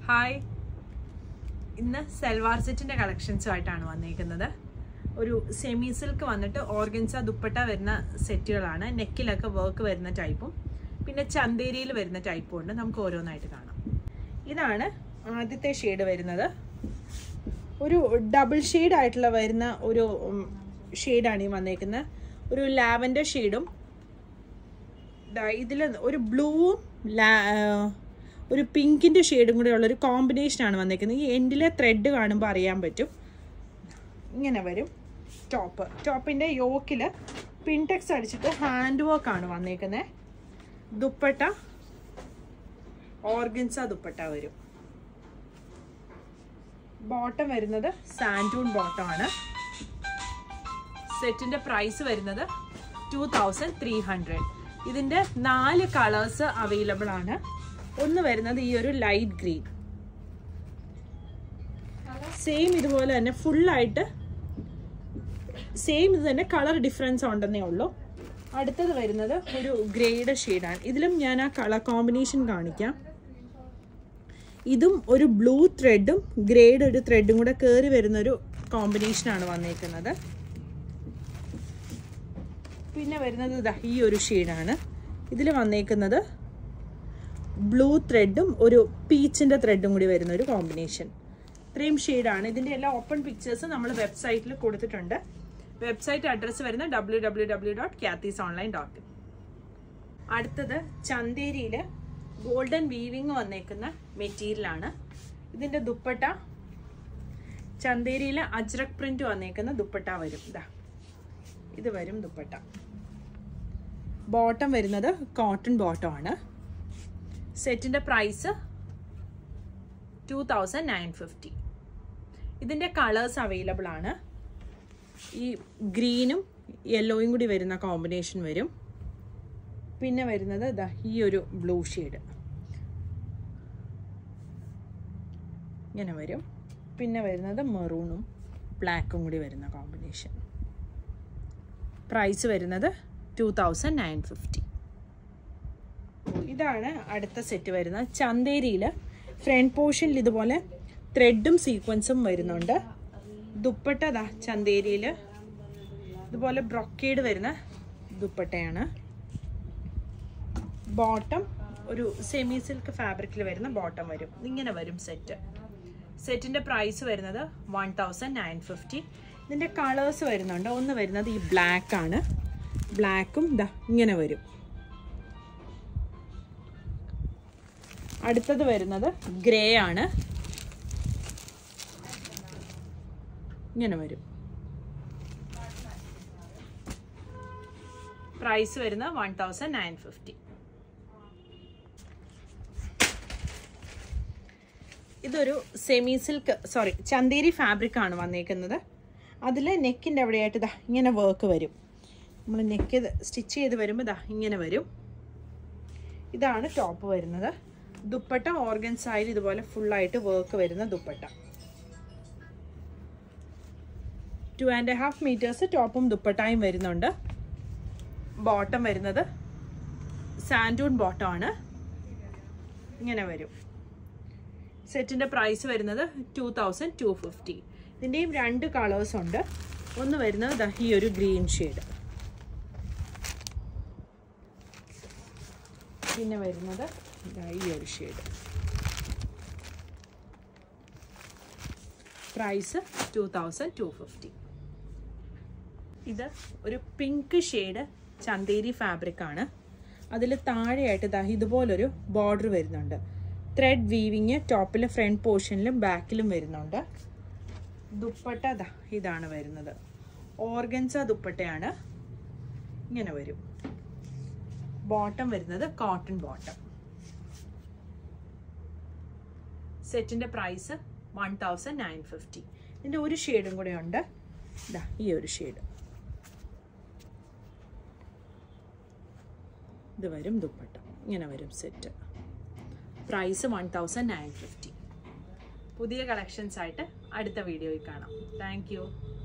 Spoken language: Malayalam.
ഹായ് ഇന്ന് സെൽവാർ സെറ്റിന്റെ കളക്ഷൻസുമായിട്ടാണ് വന്നിരിക്കുന്നത് ഒരു സെമി സിൽക്ക് വന്നിട്ട് ഓർഗൻസ ദുപ്പട്ട വരുന്ന സെറ്റുകളാണ് നെക്കിലൊക്കെ വർക്ക് വരുന്ന ടൈപ്പും പിന്നെ ചന്തേരിയിൽ വരുന്ന ടൈപ്പും ഉണ്ട് നമുക്ക് ഓരോന്നായിട്ട് കാണാം ഇതാണ് ആദ്യത്തെ ഷെയ്ഡ് വരുന്നത് ഒരു ഡബിൾ ഷെയ്ഡ് ആയിട്ടുള്ള വരുന്ന ഒരു ഷെയ്ഡാണ് ഈ വന്നേക്കുന്നത് ഒരു ലാവൻഡർ ഷെയ്ഡും ഇതിൽ ഒരു ബ്ലൂവും ഒരു പിങ്കിൻ്റെ ഷെയ്ഡും കൂടെ ഉള്ള ഒരു കോമ്പിനേഷനാണ് വന്നേക്കുന്നത് ഈ എൻഡിലെ ത്രെഡ് കാണുമ്പോൾ അറിയാൻ പറ്റും ഇങ്ങനെ വരും ടോപ്പ് ടോപ്പിൻ്റെ യോക്കിൽ പിൻടെക്സ് അടിച്ചിട്ട് ഹാൻഡ് വർക്കാണ് വന്നേക്കുന്നത് ദുപ്പട്ട ഓർഗൻസ ദുപ്പട്ട വരും ബോട്ടം വരുന്നത് സാൻഡൂൺ ബോട്ടം ആണ് സെറ്റിന്റെ പ്രൈസ് വരുന്നത് ടു തൗസൻഡ് ത്രീ ഹൺഡ്രഡ് ഇതിന്റെ നാല് കളേഴ്സ് അവൈലബിൾ ആണ് ഒന്ന് വരുന്നത് ഈ ഒരു ലൈറ്റ് ഗ്രീൻ സെയിം ഇതുപോലെ തന്നെ ഫുള്ളായിട്ട് സെയിം ഇത് തന്നെ കളർ ഡിഫറൻസ് ഉണ്ടെന്നേ ഉള്ളൂ അടുത്തത് വരുന്നത് ഒരു ഗ്രേഡ് ഷെയ്ഡാണ് ഇതിലും ഞാൻ ആ കളർ കോമ്പിനേഷൻ കാണിക്കാം ഇതും ഒരു ബ്ലൂ ത്രെഡും ഗ്രേഡ് ഒരു ത്രെഡും കൂടെ കയറി വരുന്നൊരു കോമ്പിനേഷനാണ് വന്നേക്കുന്നത് പിന്നെ വരുന്നത് ഇതാ ഈ ഒരു ഷെയ്ഡാണ് ഇതിൽ വന്നേക്കുന്നത് ബ്ലൂ ത്രെഡും ഒരു പീച്ചിൻ്റെ ത്രെഡും കൂടി വരുന്ന ഒരു കോമ്പിനേഷൻ ഇത്രയും ഷെയ്ഡാണ് ഇതിൻ്റെ എല്ലാ ഓപ്പൺ പിക്ചേഴ്സ് നമ്മൾ വെബ്സൈറ്റിൽ കൊടുത്തിട്ടുണ്ട് വെബ്സൈറ്റ് അഡ്രസ്സ് വരുന്ന ഡബ്ല്യൂ ഡബ്ല്യൂ ഡബ്ല്യൂ ഡോട്ട് ക്യാത്തീസ് ഓൺലൈൻ ഡോട്ട് അടുത്തത് ചന്തേരിയിൽ ഗോൾഡൻ വീവിങ് വന്നേക്കുന്ന മെറ്റീരിയലാണ് ഇതിൻ്റെ ദുപ്പട്ട ചന്തേരിയിൽ അജ്രക് പ്രിന്റ് വന്നേക്കുന്ന ദുപ്പട്ട വരും ഇതാ ഇത് വരും ദുപ്പട്ട ബോട്ടം വരുന്നത് കോട്ടൺ ബോട്ടം ആണ് സെറ്റിൻ്റെ price two thousand nine fifty ഇതിൻ്റെ കളേഴ്സ് അവൈലബിൾ ആണ് ഈ ഗ്രീനും യെല്ലോയും കൂടി വരുന്ന കോമ്പിനേഷൻ വരും പിന്നെ വരുന്നത് ഇതാ ഈ ഒരു ബ്ലൂ ഷെയ്ഡ് ഇങ്ങനെ വരും പിന്നെ വരുന്നത് മെറൂണും ബ്ലാക്കും കൂടി വരുന്ന കോമ്പിനേഷൻ പ്രൈസ് വരുന്നത് ടു തൗസൻഡ് നയൻ ഫിഫ്റ്റി ഇതാണ് അടുത്ത സെറ്റ് വരുന്നത് ചന്തേരിയിൽ ഫ്രണ്ട് പോർഷനിൽ ഇതുപോലെ ത്രെഡും സീക്വൻസും വരുന്നുണ്ട് ദുപ്പട്ട ചന്തേരിയിൽ ഇതുപോലെ ബ്രൊക്കേഡ് വരുന്ന ദുപ്പട്ടയാണ് ബോട്ടം ഒരു സെമി സിൽക്ക് ഫാബ്രിക്കിൽ വരുന്ന ബോട്ടം വരും ഇങ്ങനെ വരും സെറ്റ് സെറ്റിൻ്റെ പ്രൈസ് വരുന്നത് വൺ തൗസൻഡ് നയൻ ഫിഫ്റ്റി ഇതിൻ്റെ കളേഴ്സ് വരുന്നുണ്ട് ഒന്ന് വരുന്നത് ഈ ബ്ലാക്ക് ആണ് ബ്ലാക്കും ഇതാ ഇങ്ങനെ വരും അടുത്തത് വരുന്നത് ഗ്രേ ആണ് ഇങ്ങനെ വരും പ്രൈസ് വരുന്നത് വൺ തൗസൻഡ് നയൻ ഫിഫ്റ്റി ഇതൊരു semi silk sorry Chanderi fabric ആണ് വന്നേക്കുന്നത് അതിൽ നെക്കിൻ്റെ അവിടെയായിട്ട് ഇതാ ഇങ്ങനെ വർക്ക് വരും നമ്മൾ നെക്ക് സ്റ്റിച്ച് ചെയ്ത് വരുമ്പോൾ ഇതാ ഇങ്ങനെ വരും ഇതാണ് ടോപ്പ് വരുന്നത് ദുപ്പട്ട ഓർഗൻസ് ആയാലും ഇതുപോലെ ഫുള്ളായിട്ട് വർക്ക് വരുന്ന dupatta two and half metres ടോപ്പും ദുപ്പട്ടായും വരുന്നുണ്ട് ബോട്ടം വരുന്നത് സാൻഡൂൺ ബോട്ടം ആണ് ഇങ്ങനെ വരും സെറ്റിൻ്റെ പ്രൈസ് വരുന്നത് ടു തൗസൻഡ് ടു ഫിഫ്റ്റി ഇതിൻ്റെയും രണ്ട് കളേഴ്സ് ഉണ്ട് ഒന്ന് വരുന്നത് ദ ഈ ഒരു ഗ്രീൻ ഷെയ്ഡ് പിന്നെ വരുന്നത് ഈ ഒരു shade price two thousand two fifty ഇത് ഒരു പിങ്ക് ഷെയ്ഡ് ചന്തേരി ഫാബ്രിക് ആണ് അതിൽ താഴെയായിട്ട് ദാ ഇതുപോലൊരു ബോർഡർ വരുന്നുണ്ട് ത്രെഡ് വീവിങ് ടോപ്പിൽ ഫ്രണ്ട് പോർഷനിലും ബാക്കിലും വരുന്നുണ്ട് ദുപ്പട്ട ദാ ഇതാണ് വരുന്നത് ഓർഗൻസ ദുപ്പട്ടയാണ് ഇങ്ങനെ വരും ബോട്ടം വരുന്നത് കോട്ടൺ ബോട്ടം സെറ്റിൻ്റെ price one thousand nine fifty ഇതിൻ്റെ ഒരു ഷെയ്ഡും കൂടെ ഉണ്ട് ഇതാ ഈ ഒരു ഷെയ്ഡ് ഇത് വരും ദുപ്പട്ട ഇങ്ങനെ വരും set price one thousand nine fifty പുതിയ കളക്ഷൻസ് ആയിട്ട് അടുത്ത വീഡിയോയിൽ കാണാം താങ്ക്